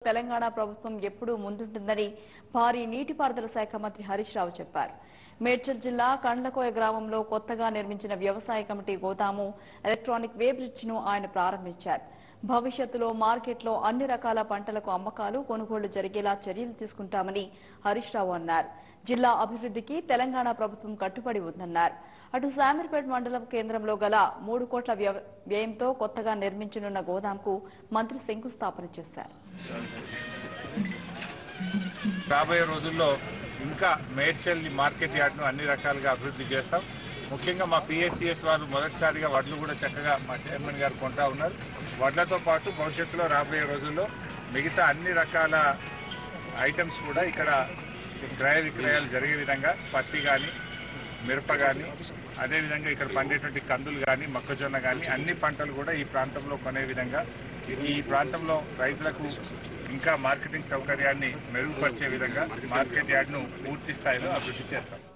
తెలంగాణ ప్రభుత్వం ఎప్పుడూ ముందుంటుందని భారీ నీటిపారుదల శాఖ మంత్రి హరీష్ రావు చెప్పారు మేడ్చల్ జిల్లా కండ్లకోయ గ్రామంలో కొత్తగా నిర్మించిన వ్యవసాయ కమిటీ గోదాము ఎలక్ట్రానిక్ వే బ్రిడ్జ్ ను ఆయన ప్రారంభించారు భవిష్యత్తులో మార్కెట్లో అన్ని రకాల పంటలకు అమ్మకాలు కొనుగోళ్లు జరిగేలా చర్యలు తీసుకుంటామని హరీష్ రావు అన్నారు జిల్లా అభివృద్ధికి తెలంగాణ ప్రభుత్వం కట్టుబడి ఉందన్నారు అటు శామీర్పేట మండలం కేంద్రంలో గల మూడు కోట్ల వ్యవ- వ్యయంతో కొత్తగా నిర్మించనున్న గోదాంకు మంత్రి శంకుస్థాపన చేశారు రాబోయే రోజుల్లో ఇంకా మేడ్చల్ మార్కెట్ యార్డ్ను అన్ని రకాలుగా అభివృద్ధి చేస్తాం ముఖ్యంగా మా పిఎస్సిఎస్ వారు మొదటిసారిగా వడ్లు కూడా చక్కగా మా చైర్మన్ గారు కొంటా ఉన్నారు వడ్లతో పాటు భవిష్యత్తులో రాబోయే రోజుల్లో మిగతా అన్ని రకాల ఐటమ్స్ కూడా ఇక్కడ క్రయ విక్రయాలు జరిగే విధంగా పత్తి కానీ మిరప కానీ అదేవిధంగా ఇక్కడ పండేటువంటి కందులు కానీ మొక్కజొన్న కానీ అన్ని పంటలు కూడా ఈ ప్రాంతంలో కొనే విధంగా ఈ ప్రాంతంలో రైతులకు ఇంకా మార్కెటింగ్ సౌకర్యాన్ని మెరుగుపరిచే విధంగా మార్కెట్ యార్డ్ను పూర్తి స్థాయిలో అభివృద్ధి చేస్తాం